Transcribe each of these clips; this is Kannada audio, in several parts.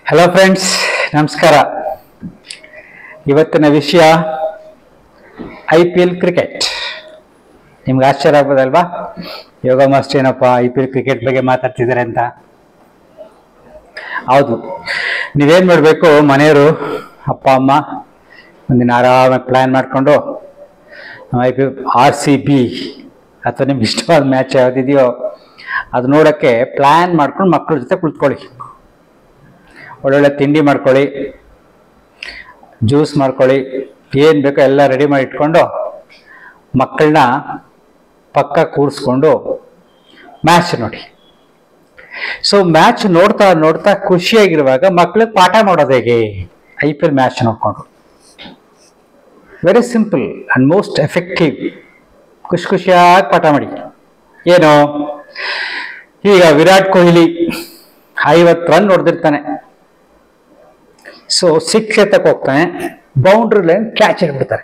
ಹಲೋ ಫ್ರೆಂಡ್ಸ್ ನಮಸ್ಕಾರ ಇವತ್ತಿನ ವಿಷಯ ಐ ಪಿ ಎಲ್ ಕ್ರಿಕೆಟ್ ನಿಮ್ಗೆ ಆಶ್ಚರ್ಯ ಆಗ್ಬೋದಲ್ವಾ ಯೋಗ ಮಾಸ್ಟರ್ ಏನಪ್ಪ ಐ ಪಿ ಎಲ್ ಕ್ರಿಕೆಟ್ ಬಗ್ಗೆ ಮಾತಾಡ್ತಿದ್ದಾರೆ ಅಂತ ಹೌದು ನೀವೇನ್ ಮಾಡಬೇಕು ಮನೆಯವರು ಅಪ್ಪ ಅಮ್ಮ ಒಂದಿನ ಆರಾಮಾಗಿ ಪ್ಲ್ಯಾನ್ ಮಾಡಿಕೊಂಡು I P R C B ಅಥವಾ ನಿಮ್ಗೆ ಇಷ್ಟವಾದ ಮ್ಯಾಚ್ ಯಾವುದಿದೆಯೋ ಅದು ನೋಡೋಕ್ಕೆ ಪ್ಲ್ಯಾನ್ ಮಾಡ್ಕೊಂಡು ಮಕ್ಕಳ ಜೊತೆ ಕುಳಿತುಕೊಳ್ಳಿ ಒಳ್ಳೊಳ್ಳೆ ತಿಂಡಿ ಮಾಡ್ಕೊಳ್ಳಿ ಜ್ಯೂಸ್ ಮಾಡ್ಕೊಳ್ಳಿ ಏನು ಬೇಕೋ ಎಲ್ಲ ರೆಡಿ ಮಾಡಿ ಇಟ್ಕೊಂಡು ಮಕ್ಕಳನ್ನ ಪಕ್ಕ ಕೂರಿಸ್ಕೊಂಡು ಮ್ಯಾಚ್ ನೋಡಿ ಸೊ ಮ್ಯಾಚ್ ನೋಡ್ತಾ ನೋಡ್ತಾ ಖುಷಿಯಾಗಿರುವಾಗ ಮಕ್ಕಳಿಗೆ ಪಾಠ ಮಾಡೋದು ಹೇಗೆ ಐ ಪಿ ಎಲ್ ಮ್ಯಾಚ್ ನೋಡ್ಕೊಂಡು very simple and most effective ಖುಷಿ ಖುಷಿಯಾಗಿ ಪಾಠ ಮಾಡಿ ಏನು ಈಗ ವಿರಾಟ್ ಕೊಹ್ಲಿ ಐವತ್ತು ರನ್ ಹೊಡೆದಿರ್ತಾನೆ ಸೊ ಸಿಕ್ಸ್ ಎತ್ತಕ್ಕೆ ಹೋಗ್ತಾನೆ ಬೌಂಡ್ರಿ ಲೈನ್ ಕ್ಯಾಚ್ ಹಿಡ್ಬಿಡ್ತಾರೆ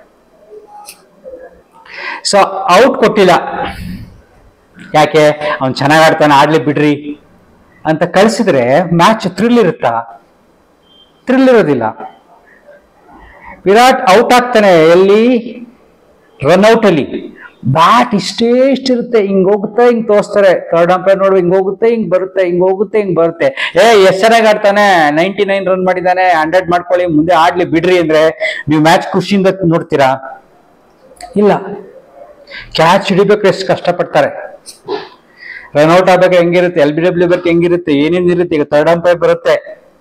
ಸೊ ಔಟ್ ಕೊಟ್ಟಿಲ್ಲ ಯಾಕೆ ಅವ್ನು ಚೆನ್ನಾಗಿ ಆಡ್ತಾನೆ ಆಡ್ಲಿ ಬಿಡ್ರಿ ಅಂತ ಕಳಿಸಿದ್ರೆ ಮ್ಯಾಚ್ ಥ್ರಿಲ್ ಇರುತ್ತಾ ಥ್ರಿಲ್ ಇರೋದಿಲ್ಲ ವಿರಾಟ್ ಔಟ್ ಆಗ್ತಾನೆ ಎಲ್ಲಿ ರನ್ಔಟ್ ಅಲ್ಲಿ ಬ್ಯಾಟ್ ಇಷ್ಟೇ ಇಷ್ಟಿರುತ್ತೆ ಹಿಂಗ್ ಹೋಗುತ್ತೆ ಹಿಂಗ್ ತೋರಿಸ್ತಾರೆ ಥರ್ಡ್ ಅಂಪೈರ್ ನೋಡು ಹಿಂಗ್ ಹೋಗುತ್ತೆ ಹಿಂಗ್ ಬರುತ್ತೆ ಹಿಂಗ್ ಹೋಗುತ್ತೆ ಹಿಂಗ್ ಬರುತ್ತೆ ಏ ಎಷ್ಟ್ ಚೆನ್ನಾಗಿ ಆಡ್ತಾನೆ ನೈಂಟಿ ನೈನ್ ರನ್ ಮಾಡಿದಾನೆ ಹಂಡ್ರೆಡ್ ಮಾಡ್ಕೊಳ್ಳಿ ಮುಂದೆ ಆಡ್ಲಿ ಬಿಡ್ರಿ ಅಂದ್ರೆ ನೀವು ಮ್ಯಾಚ್ ಖುಷಿಯಿಂದ ನೋಡ್ತೀರಾ ಇಲ್ಲ ಕ್ಯಾಚ್ ಹಿಡಿಬೇಕು ಎಷ್ಟು ಕಷ್ಟಪಡ್ತಾರೆ ರನ್ಔಟ್ ಆಗ್ಬೇಕು ಹೆಂಗಿರುತ್ತೆ ಎಲ್ ಬಿ ಡಬ್ಲ್ಯೂ ಬೇಕು ಹೆಂಗಿರುತ್ತೆ ಏನೇನ್ ಇರುತ್ತೆ ಈಗ ಥರ್ಡ್ ಅಂಪೈರ್ ಬರುತ್ತೆ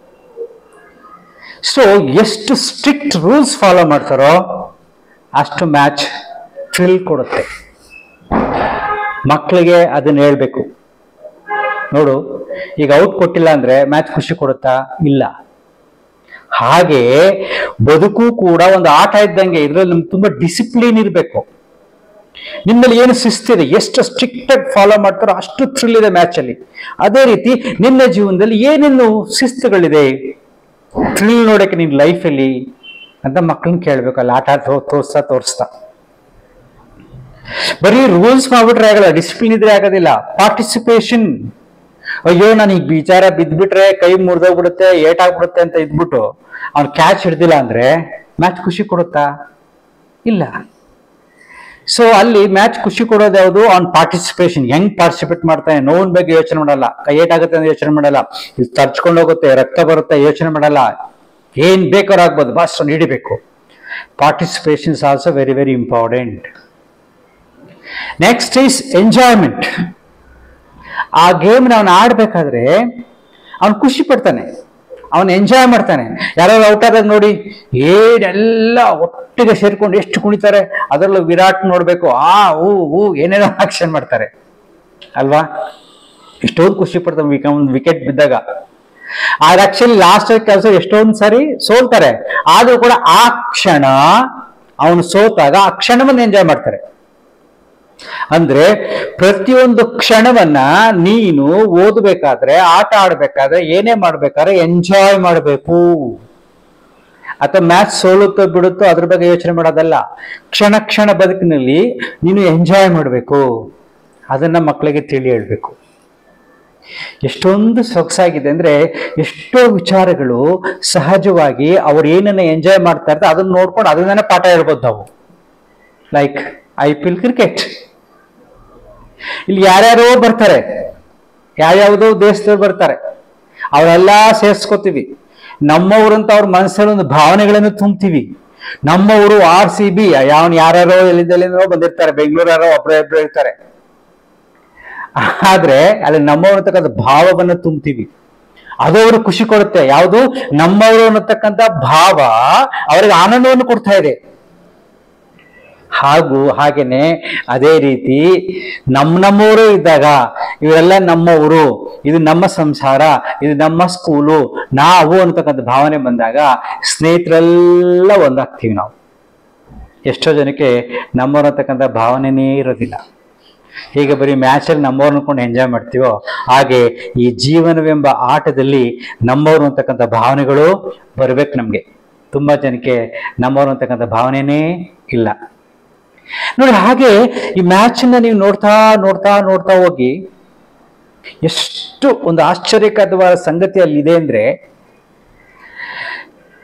ಸೊ ಎಷ್ಟು ಸ್ಟ್ರಿಕ್ಟ್ ರೂಲ್ಸ್ ಫಾಲೋ ಮಾಡ್ತಾರೋ ಅಷ್ಟು ಮ್ಯಾಚ್ ಥ್ರಿಲ್ ಕೊಡುತ್ತೆ ಮಕ್ಕಳಿಗೆ ಅದನ್ನ ಹೇಳ್ಬೇಕು ನೋಡು ಈಗ ಔಟ್ ಕೊಟ್ಟಿಲ್ಲ ಅಂದ್ರೆ ಮ್ಯಾಚ್ ಖುಷಿ ಕೊಡುತ್ತಾ ಇಲ್ಲ ಹಾಗೆ ಬದುಕು ಕೂಡ ಒಂದು ಆಟ ಇದ್ದಂಗೆ ಇದ್ರಲ್ಲಿ ನಮ್ಗೆ ತುಂಬಾ ಡಿಸಿಪ್ಲಿನ್ ಇರಬೇಕು ನಿಮ್ಮಲ್ಲಿ ಏನು ಶಿಸ್ತಿದೆ ಎಷ್ಟು ಸ್ಟ್ರಿಕ್ಟ್ ಆಗಿ ಫಾಲೋ ಮಾಡ್ತಾರೋ ಅಷ್ಟು ಥ್ರಿಲ್ ಇದೆ ಮ್ಯಾಚ್ ಅಲ್ಲಿ ಅದೇ ರೀತಿ ನಿನ್ನ ಜೀವನದಲ್ಲಿ ಏನೇನು ಶಿಸ್ತುಗಳಿದೆ ಥ್ರಿಲ್ ನೋಡಕ್ಕೆ ನಿನ್ ಲೈಫಲ್ಲಿ ಅಂತ ಮಕ್ಕಳನ್ನ ಕೇಳ್ಬೇಕು ಅಲ್ಲಿ ಆಟ ತೋ- ತೋರ್ಸ್ತಾ ತೋರಿಸ್ತಾ ಬರೀ ರೂಲ್ಸ್ ಮಾಡ್ಬಿಟ್ರೆ ಆಗಲ್ಲ ಡಿಸಿಪ್ಲಿನ್ ಇದ್ರೆ ಆಗೋದಿಲ್ಲ ಪಾರ್ಟಿಸಿಪೇಷನ್ ಅಯ್ಯೋ ನಾನು ಈಗ ವಿಚಾರ ಬಿದ್ಬಿಟ್ರೆ ಕೈ ಮುರಿದೋಗ್ಬಿಡುತ್ತೆ ಏಟಾಗ್ಬಿಡುತ್ತೆ ಅಂತ ಇದ್ಬಿಟ್ಟು ಅವ್ನು ಕ್ಯಾಚ್ ಹಿಡ್ದಿಲ್ಲ ಅಂದ್ರೆ ಮ್ಯಾಚ್ ಖುಷಿ ಕೊಡುತ್ತಾ ಇಲ್ಲ ಸೊ ಅಲ್ಲಿ ಮ್ಯಾಚ್ ಖುಷಿ ಕೊಡೋದು ಯಾವುದು ಅವ್ನ್ ಪಾರ್ಟಿಸಿಪೇಷನ್ ಹೆಂಗ್ ಪಾರ್ಟಿಸಿಪೇಟ್ ಮಾಡ್ತಾನೆ ನೋವಿನ ಬಗ್ಗೆ ಯೋಚನೆ ಮಾಡಲ್ಲ ಕೈ ಏಟಾಗುತ್ತೆ ಅಂತ ಯೋಚನೆ ಮಾಡಲ್ಲ ಇಲ್ಲಿ ತರ್ಚ್ಕೊಂಡು ಹೋಗುತ್ತೆ ರಕ್ತ ಬರುತ್ತೆ ಯೋಚನೆ ಮಾಡಲ್ಲ ಏನ್ ಬೇಕಾದ್ರೂ ಆಗ್ಬೋದು ಬಸ್ ಅವ್ನು ಹಿಡಿಬೇಕು participation also very very important next is enjoyment ಆ ಗೇಮ್ ಅವನು ಆಡ್ಬೇಕಾದ್ರೆ ಅವನು ಖುಷಿ ಪಡ್ತಾನೆ ಅವನು ಎಂಜಾಯ್ ಮಾಡ್ತಾನೆ ಯಾರು ಔಟ್ ಆದಾಗ ನೋಡಿ ಏನೆಲ್ಲ ಒಟ್ಟಿಗೆ ಸೇರ್ಕೊಂಡು ಎಷ್ಟು ಕುಣಿತಾರೆ ಅದರಲ್ಲೂ ವಿರಾಟ್ ನೋಡ್ಬೇಕು ಆ ಹೂ ಹೂ ಏನೇನೋ ಆಕ್ಷನ್ ಮಾಡ್ತಾರೆ ಅಲ್ವಾ ಎಷ್ಟೊಂದು ಖುಷಿ ಪಡ್ತಾನೆ ಒಂದು ವಿಕೆಟ್ ಬಿದ್ದಾಗ ಆಗ ಆಕ್ಚುಲಿ ಲಾಸ್ಟ್ ಕೆಲಸ ಎಷ್ಟೊಂದು ಸಾರಿ ಸೋಲ್ತಾರೆ ಆದ್ರೂ ಕೂಡ ಆ ಕ್ಷಣ ಅವನು ಸೋತಾಗ ಆ ಕ್ಷಣವನ್ನು ಎಂಜಾಯ್ ಮಾಡ್ತಾರೆ ಅಂದ್ರೆ ಪ್ರತಿಯೊಂದು ಕ್ಷಣವನ್ನ ನೀನು ಓದಬೇಕಾದ್ರೆ ಆಟ ಆಡ್ಬೇಕಾದ್ರೆ ಏನೇ ಮಾಡ್ಬೇಕಾದ್ರೆ ಎಂಜಾಯ್ ಮಾಡಬೇಕು ಅಥವಾ ಮ್ಯಾಚ್ ಸೋಲುತ್ತೋ ಬಿಡುತ್ತೋ ಅದ್ರ ಬಗ್ಗೆ ಯೋಚನೆ ಮಾಡೋದಲ್ಲ ಕ್ಷಣ ಕ್ಷಣ ಬದುಕಿನಲ್ಲಿ ನೀನು ಎಂಜಾಯ್ ಮಾಡಬೇಕು ಅದನ್ನ ಮಕ್ಕಳಿಗೆ ತಿಳಿ ಹೇಳ್ಬೇಕು ಎಷ್ಟೊಂದು ಸೊಗಸಾಗಿದೆ ಅಂದ್ರೆ ಎಷ್ಟೋ ವಿಚಾರಗಳು ಸಹಜವಾಗಿ ಅವ್ರು ಏನನ್ನ ಎಂಜಾಯ್ ಮಾಡ್ತಾ ಇರ್ತಾರೆ ಅದನ್ನ ನೋಡ್ಕೊಂಡು ಅದನ್ನೇ ಪಾಠ ಹೇಳ್ಬೋದು ನಾವು like I P L cricket ಇಲ್ಲಿ ಯಾರ್ಯಾರೋ ಬರ್ತಾರೆ ಯಾವ್ಯಾವುದೋ ದೇಶದವ್ರು ಬರ್ತಾರೆ ಅವರೆಲ್ಲ ಸೇರ್ಸ್ಕೊತೀವಿ ನಮ್ಮವ್ರಂತ ಅವ್ರ ಮನಸ್ಸಲ್ಲಿ ಒಂದು ಭಾವನೆಗಳನ್ನು ತುಂಬ್ತೀವಿ ನಮ್ಮವರು ಆರ್ ಸಿ ಬಿ ಯಾವನ್ ಯಾರ್ಯಾರೋ ಎಲ್ಲಿಂದ ಎಲ್ಲಿಂದೋ ಬಂದಿರ್ತಾರೆ ಬೆಂಗಳೂರಾರೋ ಒಬ್ರು ಇಬ್ರು ಇರ್ತಾರೆ ಆದ್ರೆ ಅಲ್ಲಿ ನಮ್ಮವ್ರು ಅಂತಕ್ಕಂಥ ಭಾವವನ್ನು ತುಂಬ್ತೀವಿ ಅದು ಅವ್ರಿಗೆ ಖುಷಿ ಕೊಡುತ್ತೆ ಯಾವುದು ನಮ್ಮವರು ಅನ್ನತಕ್ಕಂಥ ಭಾವ ಅವರಿಗೆ ಆನಂದವನ್ನು ಕೊಡ್ತಾ ಇದೆ ಹಾಗೂ ಹಾಗೇನೆ ಅದೇ ರೀತಿ ನಮ್ಮ ನಮ್ಮವರು ಇದ್ದಾಗ ಇವೆಲ್ಲ ನಮ್ಮವರು ಇದು ನಮ್ಮ ಸಂಸಾರ ಇದು ನಮ್ಮ ಸ್ಕೂಲು ನಾವು ಅಂತಕ್ಕಂಥ ಭಾವನೆ ಬಂದಾಗ ಸ್ನೇಹಿತರೆಲ್ಲ ಒಂದಾಗ್ತೀವಿ ನಾವು ಎಷ್ಟೋ ಜನಕ್ಕೆ ನಮ್ಮವ್ರು ಅಂತಕ್ಕಂಥ ಭಾವನೆನೇ ಇರೋದಿಲ್ಲ ಹೀಗೆ ಬರೀ ಮ್ಯಾಚಲ್ಲಿ ನಮ್ಮವ್ರು ಅನ್ಕೊಂಡು ಎಂಜಾಯ್ ಮಾಡ್ತೀವೋ ಹಾಗೆ ಈ ಜೀವನವೆಂಬ ಆಟದಲ್ಲಿ ನಮ್ಮವ್ರು ಅಂತಕ್ಕಂಥ ಭಾವನೆಗಳು ಬರ್ಬೇಕು ನಮಗೆ ತುಂಬಾ ಜನಕ್ಕೆ ನಮ್ಮವ್ರು ಅಂತಕ್ಕಂಥ ಭಾವನೆನೇ ಇಲ್ಲ ನೋಡಿ ಹಾಗೆ ಈ ಮ್ಯಾಚನ್ನ ನೀವು ನೋಡ್ತಾ ನೋಡ್ತಾ ನೋಡ್ತಾ ಹೋಗಿ ಎಷ್ಟು ಒಂದು ಆಶ್ಚರ್ಯಕರವಾದ ಸಂಗತಿ ಅಲ್ಲಿ ಇದೆ ಅಂದ್ರೆ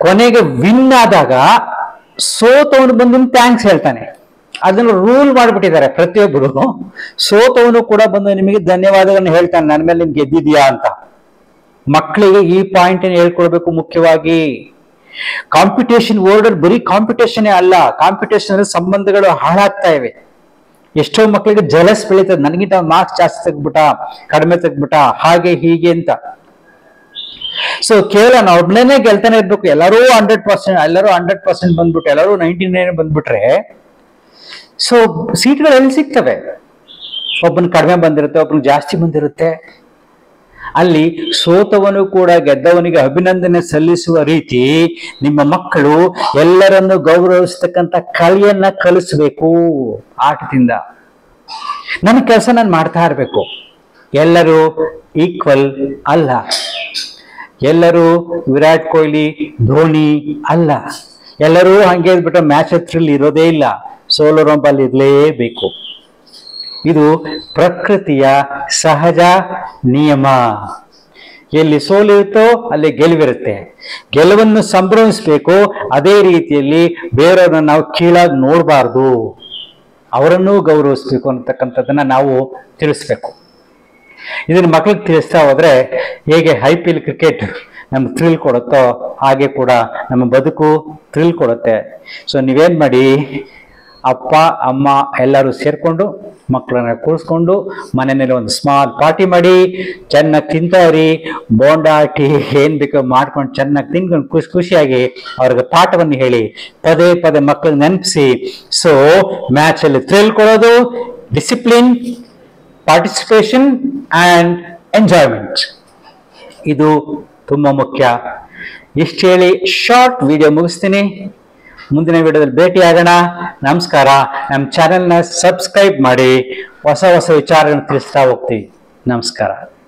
ಕೊನೆಗೆ ವಿನ್ ಆದಾಗ ಸೋತವನು ಬಂದು ಥ್ಯಾಂಕ್ಸ್ ಹೇಳ್ತಾನೆ ಅದನ್ನು ರೂಲ್ ಮಾಡಿಬಿಟ್ಟಿದ್ದಾರೆ ಪ್ರತಿಯೊಬ್ಬರು ಸೋತವನು ಕೂಡ ಬಂದು ನಿಮಗೆ ಧನ್ಯವಾದಗಳನ್ನು ಹೇಳ್ತಾನೆ ನನ್ನ ಮೇಲೆ ನಿಮ್ಗೆ ಗೆದ್ದಿದ್ಯಾ ಅಂತ ಮಕ್ಕಳಿಗೆ ಈ ಪಾಯಿಂಟ್ ಹೇಳ್ಕೊಳ್ಬೇಕು ಮುಖ್ಯವಾಗಿ ಕಾಂಪಿಟೇಷನ್ ವರ್ಲ್ಡ್ ಅಲ್ಲಿ ಬರೀ ಕಾಂಪಿಟೇಷನ್ ಅಲ್ಲ ಕಾಂಪಿಟೇಷನ್ ಅಲ್ಲಿ ಸಂಬಂಧಗಳು ಹಾಳಾಗ್ತಾ ಇವೆ ಎಷ್ಟೋ ಮಕ್ಕಳಿಗೆ ಜಲಸ್ ಬೆಳೀತದೆ ನನಗಿಂತ ಮಾರ್ಕ್ಸ್ ಜಾಸ್ತಿ ತೆಗ್ಬಿಟ್ಟ ಕಡಿಮೆ ತೆಗ್ಬಿಟ್ಟ ಹಾಗೆ ಹೀಗೆ ಅಂತ ಸೊ ಕೇವಲ ನಾವು ಒಬ್ನೇ ಗೆಲ್ತಾನೆ ಇರ್ಬೇಕು ಎಲ್ಲರೂ ಹಂಡ್ರೆಡ್ ಪರ್ಸೆಂಟ್ ಎಲ್ಲರೂ ಹಂಡ್ರೆಡ್ ಪರ್ಸೆಂಟ್ ಬಂದ್ಬಿಟ್ಟು ಎಲ್ಲರೂ ನೈಂಟಿ ನೈನ್ ಬಂದ್ಬಿಟ್ರೆ ಸೊ ಸೀಟ್ಗಳು ಎಲ್ಲಿ ಸಿಗ್ತವೆ ಒಬ್ಬನ ಕಡಿಮೆ ಬಂದಿರುತ್ತೆ ಒಬ್ಬನಿಗೆ ಜಾಸ್ತಿ ಬಂದಿರುತ್ತೆ ಅಲ್ಲಿ ಸೋತವನು ಕೂಡ ಗೆದ್ದವನಿಗೆ ಅಭಿನಂದನೆ ಸಲ್ಲಿಸುವ ರೀತಿ ನಿಮ್ಮ ಮಕ್ಕಳು ಎಲ್ಲರನ್ನು ಗೌರವಿಸ್ತಕ್ಕಂಥ ಕಲೆಯನ್ನ ಕಲಿಸ್ಬೇಕು ಆಟದಿಂದ ನನ್ನ ಕೆಲಸ ನಾನು ಮಾಡ್ತಾ ಇರಬೇಕು ಎಲ್ಲರೂ ಈಕ್ವಲ್ ಅಲ್ಲ ಎಲ್ಲರೂ ವಿರಾಟ್ ಕೊಹ್ಲಿ ಧೋನಿ ಅಲ್ಲ ಎಲ್ಲರೂ ಹಂಗೆ ಬಿಟ್ಟು ಮ್ಯಾಚ್ ಹತ್ರಲ್ಲಿ ಇರೋದೇ ಇಲ್ಲ ಸೋಲೋ ರಂಬಲ್ಲಿ ಇರಲೇಬೇಕು ಇದು ಪ್ರಕೃತಿಯ ಸಹಜ ನಿಯಮ ಎಲ್ಲಿ ಸೋಲಿರುತ್ತೋ ಅಲ್ಲಿ ಗೆಲುವಿರುತ್ತೆ ಗೆಲುವನ್ನು ಸಂಭ್ರಮಿಸಬೇಕು ಅದೇ ರೀತಿಯಲ್ಲಿ ಬೇರೆಯವ್ರನ್ನ ನಾವು ಕೀಳಾಗಿ ನೋಡಬಾರ್ದು ಅವರನ್ನೂ ಗೌರವಿಸ್ಬೇಕು ಅಂತಕ್ಕಂಥದ್ದನ್ನ ನಾವು ತಿಳಿಸ್ಬೇಕು ಇದನ್ನ ಮಕ್ಳಿಗೆ ತಿಳಿಸ್ತಾ ಹೋದ್ರೆ ಹೇಗೆ ಐ ಪಿ ಎಲ್ ಕ್ರಿಕೆಟ್ ನಮ್ಗೆ ಥ್ರಿಲ್ ಕೊಡುತ್ತೋ ಹಾಗೆ ಕೂಡ ನಮ್ಮ ಬದುಕು ಥ್ರಿಲ್ ಕೊಡುತ್ತೆ ಸೊ ನೀವೇನ್ ಮಾಡಿ ಅಪ್ಪ ಅಮ್ಮ ಎಲ್ಲರೂ ಸೇರ್ಕೊಂಡು ಮಕ್ಕಳನ್ನ ಕೂರಿಸ್ಕೊಂಡು ಮನೆಯಲ್ಲಿ ಒಂದು ಸ್ಮಾಲ್ ಪಾರ್ಟಿ ಮಾಡಿ ಚೆನ್ನಾಗಿ ತಿಂತಾರಿ ಬೋಂಡಾ ಟೀ ಏನ್ ಬೇಕೋ ಮಾಡ್ಕೊಂಡು ಚೆನ್ನಾಗಿ ತಿನ್ಕೊಂಡು ಖುಷಿ ಖುಷಿಯಾಗಿ ಅವ್ರಿಗೆ ಪಾಠವನ್ನು ಹೇಳಿ ಪದೇ ಪದೇ ಮಕ್ಕಳಿಗೆ ನೆನಪಿಸಿ ಸೊ ಮ್ಯಾಚ್ ಅಲ್ಲಿ ಥ್ರಿಲ್ ಕೊಡೋದು ಡಿಸಿಪ್ಲಿನ್ ಪಾರ್ಟಿಸಿಪೇಷನ್ ಆ್ಯಂಡ್ ಎಂಜಾಯ್ಮೆಂಟ್ ಇದು ತುಂಬ ಮುಖ್ಯ ಇಷ್ಟು ಹೇಳಿ ಶಾರ್ಟ್ ವಿಡಿಯೋ ಮುಗಿಸ್ತೀನಿ ಮುಂದಿನ ವಿಡಿಯೋದಲ್ಲಿ ಭೇಟಿ ಆಗೋಣ ನಮಸ್ಕಾರ ನಮ್ಮ ಚಾನೆಲ್ನ ಸಬ್ಸ್ಕ್ರೈಬ್ ಮಾಡಿ ಹೊಸ ಹೊಸ ವಿಚಾರಗಳನ್ನು ತಿಳಿಸ್ತಾ ಹೋಗ್ತೀವಿ ನಮಸ್ಕಾರ